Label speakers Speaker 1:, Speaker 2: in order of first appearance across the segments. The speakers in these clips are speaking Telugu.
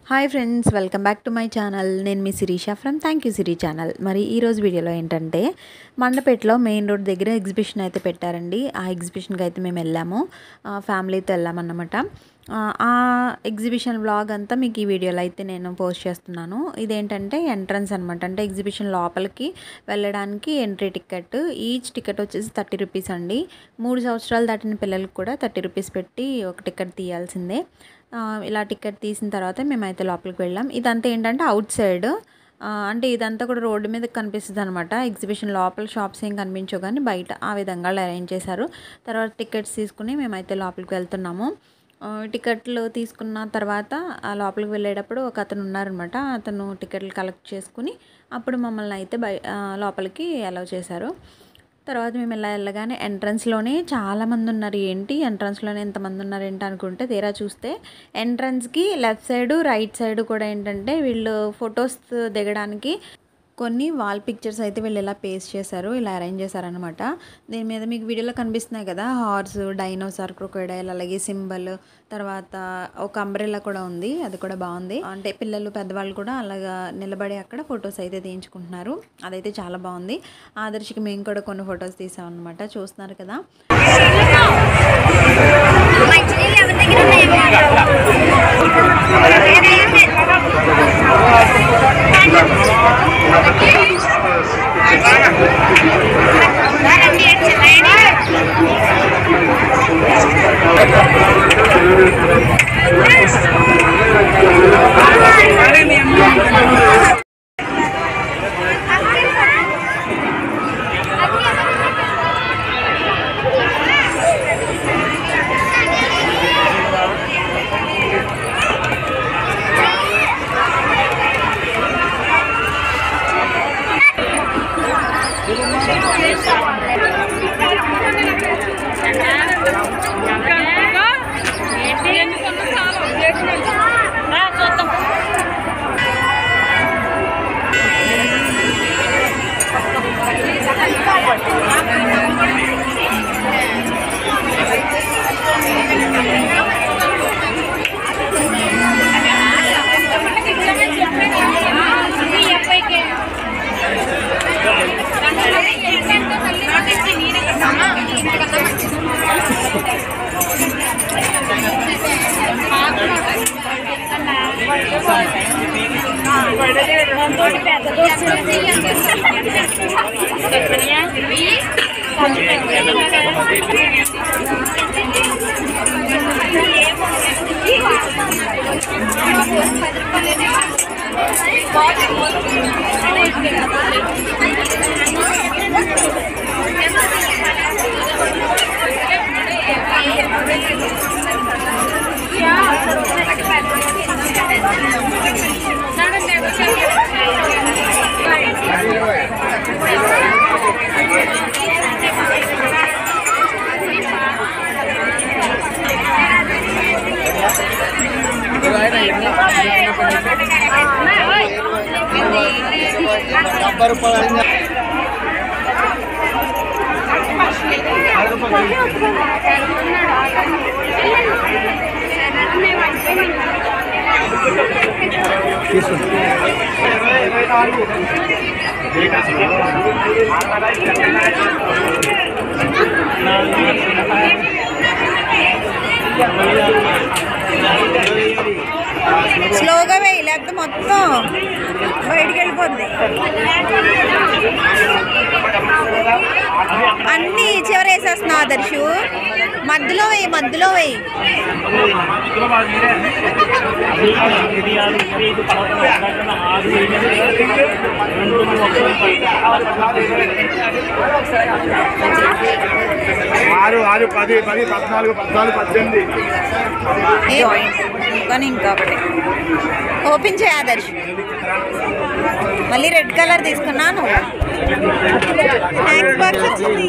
Speaker 1: Hi friends welcome back to my channel నేను మీ Shirisha from thank you Siri channel మరి ఈరోజు వీడియోలో ఏంటంటే మండపేటలో మెయిన్ రోడ్ దగ్గర ఎగ్జిబిషన్ అయితే పెట్టారండి ఆ ఎగ్జిబిషన్కి అయితే మేము వెళ్ళాము ఆ, ఫ్యామిలీతో వెళ్ళామన్నమాట ఆ, ఆ ఎగ్జిబిషన్ వ్లాగ్ అంతా మీకు ఈ వీడియోలో అయితే నేను పోస్ట్ చేస్తున్నాను ఇదేంటంటే ఎంట్రన్స్ అనమాట అంటే ఎగ్జిబిషన్ లోపలికి వెళ్ళడానికి ఎంట్రీ టికెట్ ఈచ్ టికెట్ వచ్చేసి థర్టీ రూపీస్ అండి మూడు సంవత్సరాలు దాటిన పిల్లలకు కూడా థర్టీ రూపీస్ పెట్టి ఒక టికెట్ తీయాల్సిందే ఆ, ఇలా టికెట్ తీసిన తర్వాత మేమైతే లోపలికి వెళ్ళాం ఇదంతా ఏంటంటే అవుట్ సైడ్ ఆ, అంటే ఇదంతా కూడా రోడ్డు మీద కనిపిస్తుంది అనమాట ఎగ్జిబిషన్ లోపల షాప్స్ ఏం కనిపించవు కానీ బయట ఆ విధంగా అరేంజ్ చేశారు తర్వాత టికెట్స్ తీసుకుని మేమైతే లోపలికి వెళ్తున్నాము ఆ, టికెట్లు తీసుకున్న తర్వాత ఆ లోపలికి వెళ్ళేటప్పుడు ఒక అతను ఉన్నారనమాట అతను టికెట్లు కలెక్ట్ చేసుకుని అప్పుడు మమ్మల్ని అయితే బయ ఆ, లోపలికి అలౌ చేశారు తర్వాత మేము ఇలా వెళ్ళగానే ఎంట్రన్స్లోనే చాలామంది ఉన్నారు ఏంటి ఎంట్రన్స్లోనే ఎంతమంది ఉన్నారు ఏంటి అనుకుంటే తీరా చూస్తే ఎంట్రన్స్కి లెఫ్ట్ సైడ్ రైట్ సైడ్ కూడా ఏంటంటే వీళ్ళు ఫొటోస్ దిగడానికి కొన్ని వాల్ పిక్చర్స్ అయితే వీళ్ళు ఇలా పేస్ట్ చేశారు ఇలా అరేంజ్ చేశారనమాట దీని మీద మీకు వీడియోలో కనిపిస్తున్నాయి కదా హార్స్ డైనోసార్ క్రొకడైల్ అలాగే సింబల్ తర్వాత ఒక అంబ్రెల్లా కూడా ఉంది అది కూడా బాగుంది అంటే పిల్లలు పెద్దవాళ్ళు కూడా అలాగా నిలబడి అక్కడ ఫొటోస్ అయితే తీయించుకుంటున్నారు అదైతే చాలా బాగుంది ఆదర్శకి మేము కూడా కొన్ని ఫొటోస్ తీసాం అనమాట చూస్తున్నారు కదా
Speaker 2: మంచినీళ్ళు ఎవరి దగ్గర ఉన్నాయమ్మా రండి, చెల్లాయండి. ఈ అబ్బాయికి
Speaker 1: స్లోగా వేయి లేకపోతే మొత్తం బయటికి వెళ్ళిపోద్ది అన్ని చివర వేసేస్తున్నావు ఆదర్శు మధ్యలో వేయి మధ్యలో వేయి
Speaker 3: ఆరు ఆరు పది పది పద్నాలుగు పద్నాలుగు పద్దెనిమిది
Speaker 1: ఏ కానీ ఇంకొకటి ఓపెన్ చేయి ఆదర్శ్ మళ్ళీ రెడ్ కలర్ తీసుకున్నాను స్నాక్స్ బాక్స్ వచ్చింది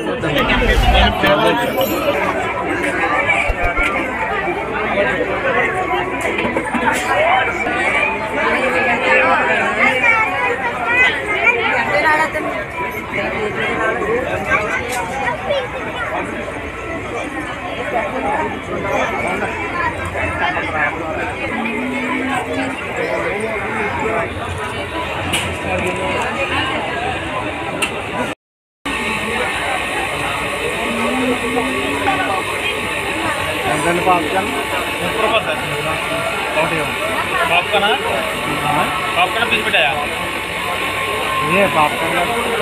Speaker 4: పాప్కార్న్ పాప్కార్న్ పీస్ పెట్టాయా
Speaker 5: ఏ పాప్కార్న్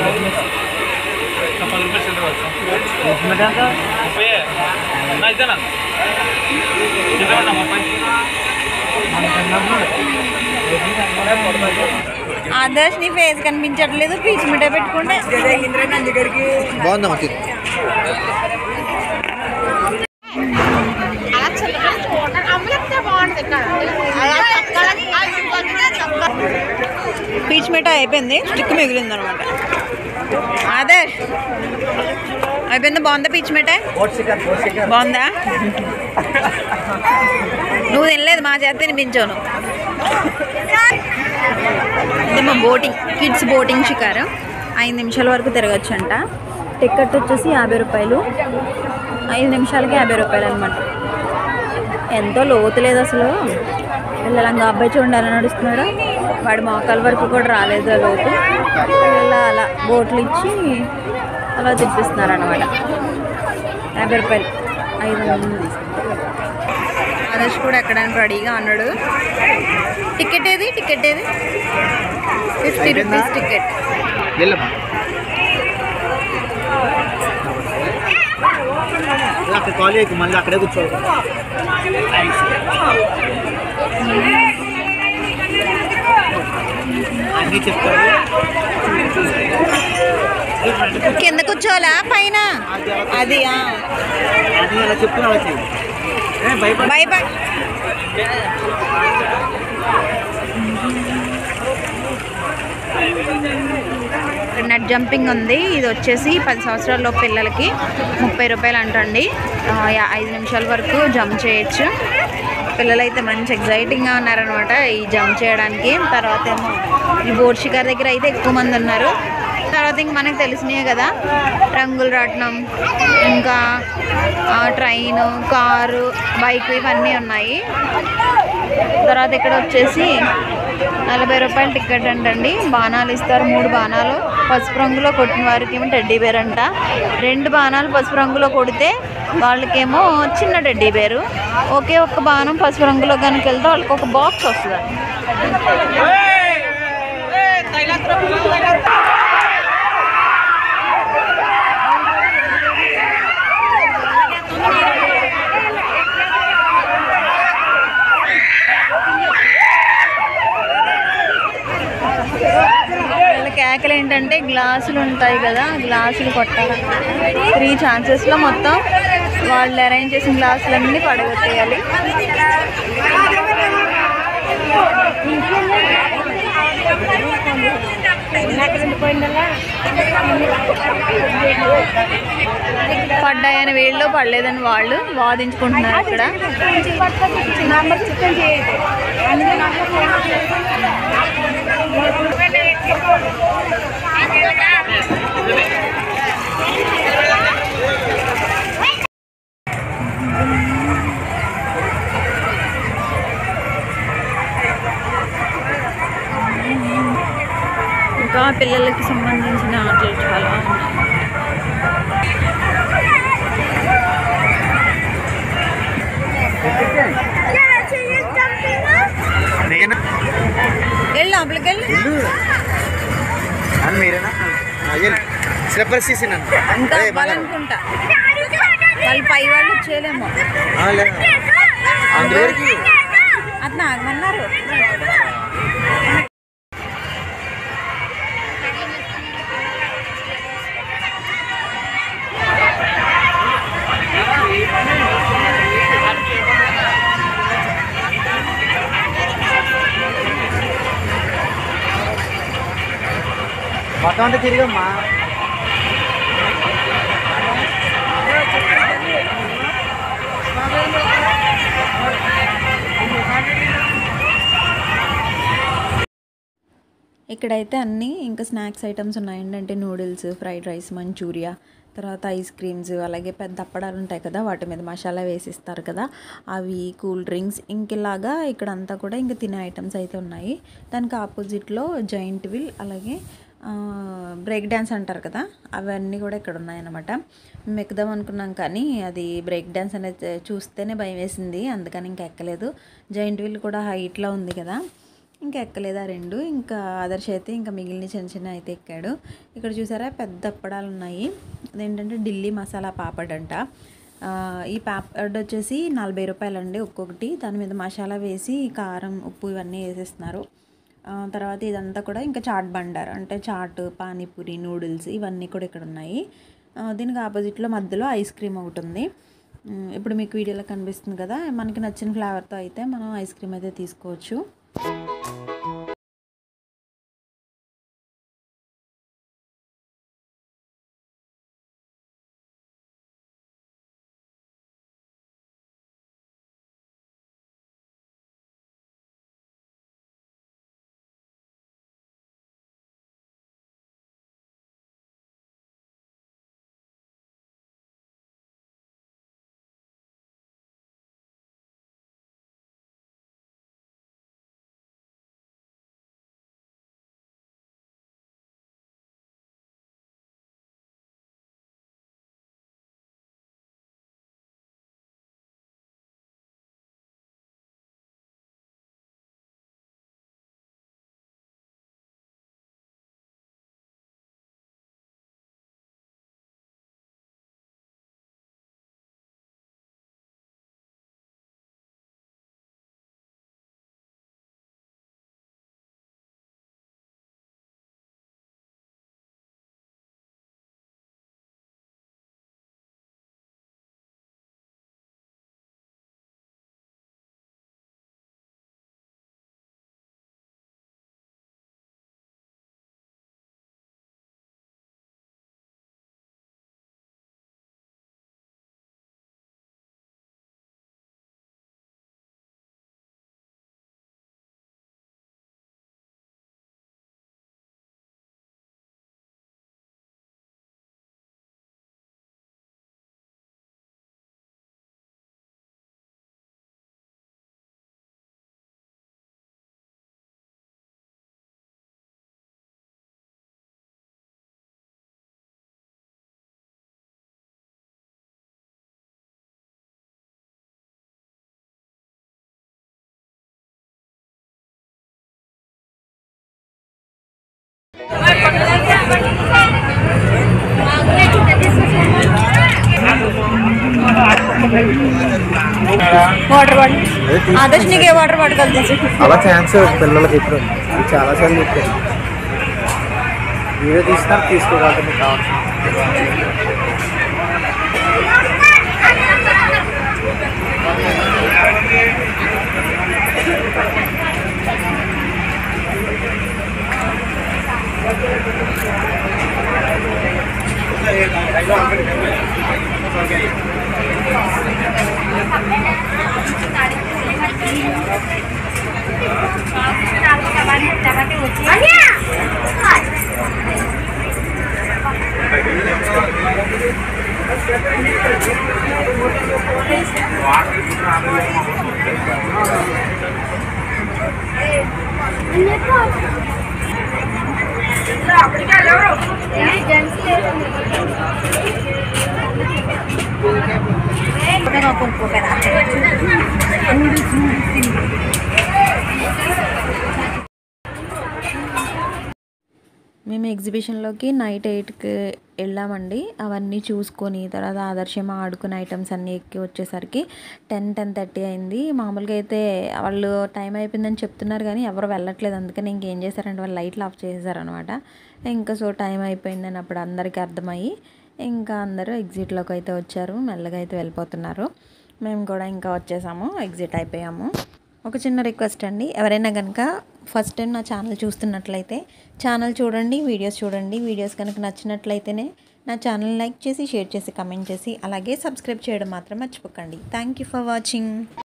Speaker 4: పది రూపాయలు చిల్లర వచ్చు ముప్పై నా ఇదేనా చిల్లర ముప్పై
Speaker 1: ఆదర్శ్ నీ ఫేస్ కనిపించట్లేదు పీచ్ మిఠాయి పెట్టుకుంటే
Speaker 5: బాగుందమ్మా తిను
Speaker 1: పీచ్ మిఠాయి అయిపోయింది స్టిక్ మిగిలింది అనమాట ఆదర్శ్ అయిపోయింది బాగుందా పీచ్ మిఠాయి బాగుందా నువ్వు తినలేదు మా చేత తినిపించాను ఇదేమో బోటింగ్ కిడ్స్ బోటింగ్ షికారు ఐదు నిమిషాల వరకు తిరగచ్చు అంట టికెట్ వచ్చేసి యాభై రూపాయలు ఐదు నిమిషాలకి యాభై రూపాయలు అనమాట ఎంతో లోతు లేదు అసలు పిల్లలంగా అబ్బాయి చూడండి ఎలా నడుస్తున్నాడు వాడి మోకాల వరకు కూడా రాలేదు ఆ లోతు ఇలా అలా బోట్లు ఇచ్చి అలా తిప్పిస్తున్నారు అనమాట యాభై రూపాయలు ఐదు మంది ఆదర్శ్ కూడా ఎక్కడానికి రెడీగా ఉన్నాడు టికెట్ ఏది టికెట్ ఏది ఫిఫ్టీ రూపీస్ టికెట్
Speaker 5: వెళ్ళమ్మా అక్కడ కాల్ చేయకు మళ్ళీ అక్కడే కూర్చోవాలి అన్నీ చెప్తారు
Speaker 1: కింద కూర్చోవాలా పైన అది ఆ.
Speaker 5: అది అలా చెప్తున్నా అలా చెయ్యి ఏ, భయపడ
Speaker 1: బై బై ఇక్కడ నెట్ జంపింగ్ ఉంది ఇది వచ్చేసి పది సంవత్సరాల పిల్లలకి ముప్పై రూపాయలు అంటండి ఆ, యా- ఐదు నిమిషాల వరకు జంప్ చేయొచ్చు పిల్లలైతే మంచి ఎగ్జైటింగ్గా ఉన్నారనమాట ఈ జంప్ చేయడానికి తర్వాత ఏమో ఈ బోట్ షికార్ దగ్గర అయితే ఎక్కువ మంది ఉన్నారు తర్వాత ఇంక మనకు తెలిసినాయి కదా రంగుల రాట్నం ఇంకా ట్రైన్ కారు బైక్ ఇవన్నీ ఉన్నాయి తర్వాత ఇక్కడ వచ్చేసి నలభై రూపాయల టికెట్ అంటండి బాణాలు ఇస్తారు మూడు బాణాలు పసుపు రంగులో కొట్టిన వారికి ఏమో టెడ్డీ బేర్ అంట రెండు బాణాలు పసుపు రంగులో కొడితే వాళ్ళకేమో చిన్న టెడ్డీ బేరు ఒకే ఒక్క బాణం పసుపు రంగులో కనుక వెళ్తే వాళ్ళకి ఒక బాక్స్ వస్తుంది వీళ్ళ కేకలు ఏంటంటే గ్లాసులు ఉంటాయి కదా గ్లాసులు కొట్టాలన్నమాట త్రీ ఛాన్సెస్లో మొత్తం వాళ్ళు అరేంజ్ చేసిన గ్లాసులన్నీ పడగొట్టేయాలి పడ్డాయని వీళ్ళు పడలేదని వాళ్ళు వాదించుకుంటున్నారు ఇక్కడ ఇంకా పిల్లలకి సంబంధించిన ఆటలు చాలా ఉన్నాయి
Speaker 5: నేనా
Speaker 1: వెళ్ళి లోపలికి వెళ్ళి
Speaker 5: అని మీరేనా స్లిప్పర్స్ తీసినాను
Speaker 1: ఇంకా అవ్వాలనుకుంటా వాళ్ళు పై వాళ్ళు వచ్చేయలేమో
Speaker 5: అందరికి
Speaker 1: అతను ఆగమన్నారు
Speaker 5: మొత్తం అంతా తిరిగమ్మా
Speaker 1: ఇక్కడైతే అన్నీ ఇంకా స్నాక్స్ ఐటమ్స్ ఉన్నాయండి అంటే నూడిల్స్ ఫ్రైడ్ రైస్ మంచూరియా తర్వాత ఐస్ క్రీమ్స్ అలాగే పెద్ద అప్పడాలు ఉంటాయి కదా వాటి మీద మసాలా వేసిస్తారు కదా అవి కూల్ డ్రింక్స్ ఇంకెలాగా ఇక్కడ అంతా కూడా ఇంకా తినే ఐటమ్స్ అయితే ఉన్నాయి దానికి ఆపోజిట్లో జైంట్ వీల్ అలాగే బ్రేక్ డ్యాన్స్ అంటారు కదా అవన్నీ కూడా ఇక్కడ ఉన్నాయన్నమాట మేము ఎక్కుదాం అనుకున్నాం కానీ అది బ్రేక్ డ్యాన్స్ అనేది చూస్తేనే భయం వేసింది అందుకని ఇంకా ఎక్కలేదు జైంట్ వీల్ కూడా హైట్లో ఉంది కదా ఇంకా ఎక్కలేదు ఆ రెండు ఇంకా ఆదర్శ అయితే ఇంకా మిగిలిన చిన్న చిన్న అయితే ఎక్కాడు ఇక్కడ చూసారా పెద్ద అప్పడాలు ఉన్నాయి అదేంటంటే ఢిల్లీ మసాలా పాపడ్ అంట ఆ, ఈ పాపడ్ వచ్చేసి నలభై రూపాయలండి ఒక్కొక్కటి దాని మీద మసాలా వేసి కారం ఉప్పు ఇవన్నీ వేసేస్తున్నారు ఆ, తర్వాత ఇదంతా కూడా ఇంకా చాట్ బండార్ అంటే చాట్ పానీపూరి నూడిల్స్ ఇవన్నీ కూడా ఇక్కడ ఉన్నాయి ఆ, దీనికి ఆపోజిట్లో మధ్యలో ఐస్ క్రీమ్ ఒకటి ఉంది ఉమ్, ఇప్పుడు మీకు వీడియోలో కనిపిస్తుంది కదా మనకి నచ్చిన ఫ్లేవర్తో అయితే మనం ఐస్ క్రీమ్ అయితే తీసుకోవచ్చు వాటర్ బాటిల్ ఆదర్శ్ నీకు ఏ వాటర్ బాటిల్ కలిసి
Speaker 5: అలా ఛాన్స్ పిల్లలకి ఇప్పుడు ఇది చాలా సార్లు చెప్పాను వీడియో తీసినా తీసుకోగలరు మీకు కావాలి మేము ఎగ్జిబిషన్లోకి నైట్ ఎయిట్కి వెళ్ళామండి అవన్నీ చూసుకొని తర్వాత ఆదర్శం ఆడుకునే ఐటమ్స్ అన్నీ ఎక్కి వచ్చేసరికి టెన్ టెన్ థర్టీ అయింది మామూలుగా అయితే వాళ్ళు టైం అయిపోయిందని చెప్తున్నారు కానీ ఎవరు వెళ్ళట్లేదు అందుకని ఇంకేం చేశారంటే వాళ్ళు లైట్లు ఆఫ్ చేసేసారనమాట ఇంకా సో టైం అయిపోయిందని అప్పుడు అందరికీ అర్థమయ్యి ఇంకా అందరూ ఎగ్జిట్లోకి అయితే వచ్చారు మెల్లగా అయితే వెళ్ళిపోతున్నారు మేము కూడా ఇంకా వచ్చేసాము ఎగ్జిట్ అయిపోయాము ఒక చిన్న రిక్వెస్ట్ అండి ఎవరైనా కనుక ఫస్ట్ టైం నా ఛానల్ చూస్తున్నట్లయితే ఛానల్ చూడండి వీడియోస్ చూడండి వీడియోస్ కనుక నచ్చినట్లయితేనే నా ఛానల్ లైక్ చేసి షేర్ చేసి కమెంట్ చేసి అలాగే సబ్స్క్రైబ్ చేయడం మాత్రం మర్చిపోకండి థ్యాంక్ యూ ఫర్ వాచింగ్